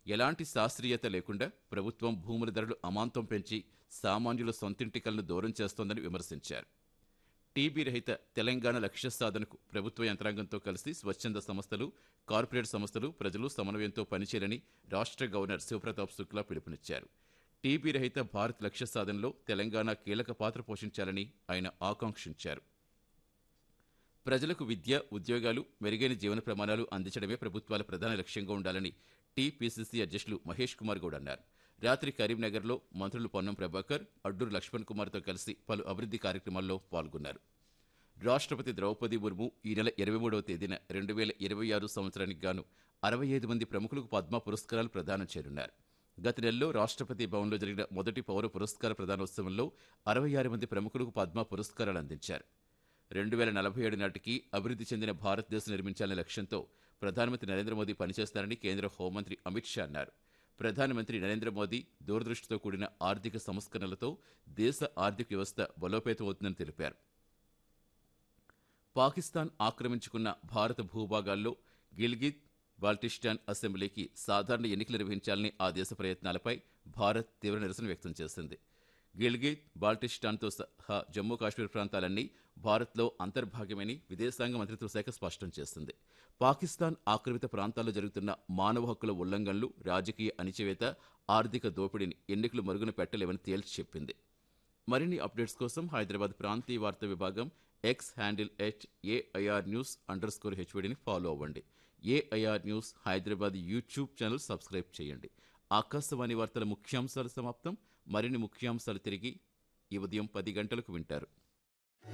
ఎలాంటి శాస్త్రీయత లేకుండా ప్రభుత్వం భూముల ధరలు అమాంతం పెంచి సామాన్యుల సొంతింటికలను దూరం చేస్తోందని విమర్శించారు టీబీ రహిత తెలంగాణ లక్ష్య సాధనకు ప్రభుత్వ యంత్రాంగంతో కలిసి స్వచ్ఛంద సంస్థలు కార్పొరేట్ సంస్థలు ప్రజలు సమన్వయంతో పనిచేయాలని రాష్ట్ర గవర్నర్ శివప్రతాప్ శుక్లా పిలుపునిచ్చారు టీబీ రహిత భారత్ లక్ష్య సాధనలో తెలంగాణ కీలక పాత్ర పోషించాలని ఆయన ఆకాంక్షించారు ప్రజలకు విద్య ఉద్యోగాలు మెరుగైన జీవన ప్రమాణాలు అందించడమే ప్రభుత్వాల ప్రధాన లక్ష్యంగా ఉండాలని టీపీసీసీ అధ్యక్షులు మహేష్ కుమార్ గౌడ్ అన్నారు రాత్రి కరీంనగర్లో మంత్రులు పొన్నం ప్రభాకర్ అడ్డూరు లక్ష్మణ్ కుమార్తో కలిసి పలు అభివృద్ధి కార్యక్రమాల్లో పాల్గొన్నారు రాష్ట్రపతి ద్రౌపది ముర్ము ఈ నెల ఇరవై మూడవ తేదీన రెండు వేల ఇరవై ఆరు సంవత్సరానికి గాను అరవై ఐదు మంది ప్రముఖులకు పద్మ పురస్కారాలు ప్రదానం చేయనున్నారు గత నెలలో రాష్ట్రపతి భవన్లో జరిగిన మొదటి పౌర పురస్కార ప్రదానోత్సవంలో అరవై ఆరు మంది ప్రముఖులకు పద్మ పురస్కారాలు అందించారు రెండు వేల నలభై ఏడు నాటికి అభివృద్ధి చెందిన భారతదేశం నిర్మించాలనే లక్ష్యంతో ప్రధానమంత్రి నరేంద్ర మోదీ పనిచేస్తారని కేంద్ర హోంమంత్రి అమిత్ షా అన్నారు ప్రధానమంత్రి నరేంద్ర మోదీ దూరదృష్టితో కూడిన ఆర్థిక సంస్కరణలతో దేశ ఆర్థిక వ్యవస్థ బలోపేతం అవుతుందని తెలిపారు పాకిస్తాన్ ఆక్రమించుకున్న భారత భూభాగాల్లో గిల్గిత్ బాల్టిస్టాన్ అసెంబ్లీకి సాధారణ ఎన్నికలు నిర్వహించాలని ఆ దేశ ప్రయత్నాలపై భారత్ తీవ్ర నిరసన వ్యక్తం చేసింది గిల్గిత్ బాల్టిస్టాన్తో సహా జమ్మూ కాశ్మీర్ ప్రాంతాలన్నీ భారత్లో అంతర్భాగమని విదేశాంగ మంత్రిత్వ శాఖ స్పష్టం చేసింది పాకిస్తాన్ ఆక్రమిత ప్రాంతాల్లో జరుగుతున్న మానవ హక్కుల ఉల్లంఘనలు రాజకీయ అణిచివేత ఆర్థిక దోపిడీని ఎన్నికలు మరుగున పెట్టలేవని తేల్చి చెప్పింది మరిన్ని అప్డేట్స్ కోసం హైదరాబాద్ ప్రాంతీయ వార్తా విభాగం X handle H A I R news underscore హెచ్వడిని ఫాలో అవ్వండి A I R news Hyderabad YouTube channel subscribe చేయండి ఆకాశవాణి వార్తల ముఖ్యాంశాలు సమాప్తం మరిన్ని ముఖ్యాంశాలు తిరిగి ఈ ఉదయం పది గంటలకు వింటారు